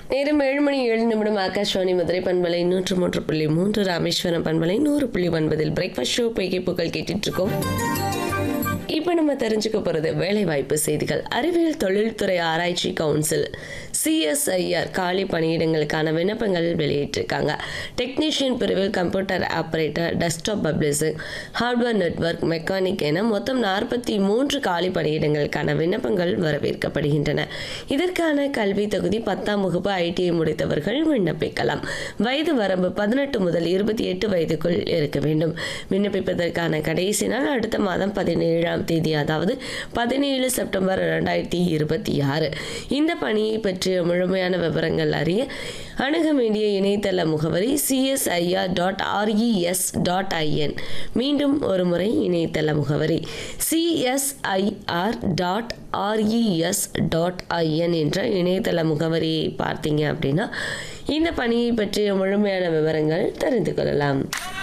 நேரம் ஏழு மணி ஏழு நிமிடம் ஆகாஷ்வாணி மதுரை பண்பலை நூற்று மூன்று புள்ளி மூன்று ராமேஸ்வரம் பண்பலை நூறு புள்ளி ஒன்பதில் பிரேக்ஃபாஸ்ட் ஷோ பொய்கை புகழ் கேட்டுட்டு இருக்கோம் இப்போ நம்ம தெரிஞ்சுக்க போகிறது வேலைவாய்ப்பு செய்திகள் அறிவியல் தொழில்துறை ஆராய்ச்சி கவுன்சில் சிஎஸ்ஐஆர் காலி பணியிடங்களுக்கான விண்ணப்பங்கள் வெளியிட்டிருக்காங்க டெக்னீஷியன் பிரிவில் computer operator desktop publishing hardware network mechanic என மொத்தம் நாற்பத்தி மூன்று காலி பணியிடங்களுக்கான விண்ணப்பங்கள் வரவேற்கப்படுகின்றன இதற்கான கல்வி தகுதி பத்தாம் வகுப்பு ஐடிஐ முடித்தவர்கள் விண்ணப்பிக்கலாம் வயது வரம்பு பதினெட்டு முதல் இருபத்தி எட்டு வயதுக்குள் இருக்க வேண்டும் விண்ணப்பிப்பதற்கான கடைசி நாள் அடுத்த மாதம் பதினேழாம் தேதி அதாவது பதினேழு செப்டம்பர் ரெண்டாயிரத்தி இருபத்தி ஆறு இந்த பணியை பற்றிய முழுமையான விவரங்கள் அறிய அணுக வேண்டிய இணையதள முகவரி CSIR dot RES dot IN மீண்டும் ஒரு முறை இணையதள முகவரி CSIR dot RES dot IN என்ற இணையதள முகவரியை பார்த்தீங்க அப்படின்னா இந்த பணியை பற்றிய முழுமையான விவரங்கள் தெரிந்து கொள்ளலாம்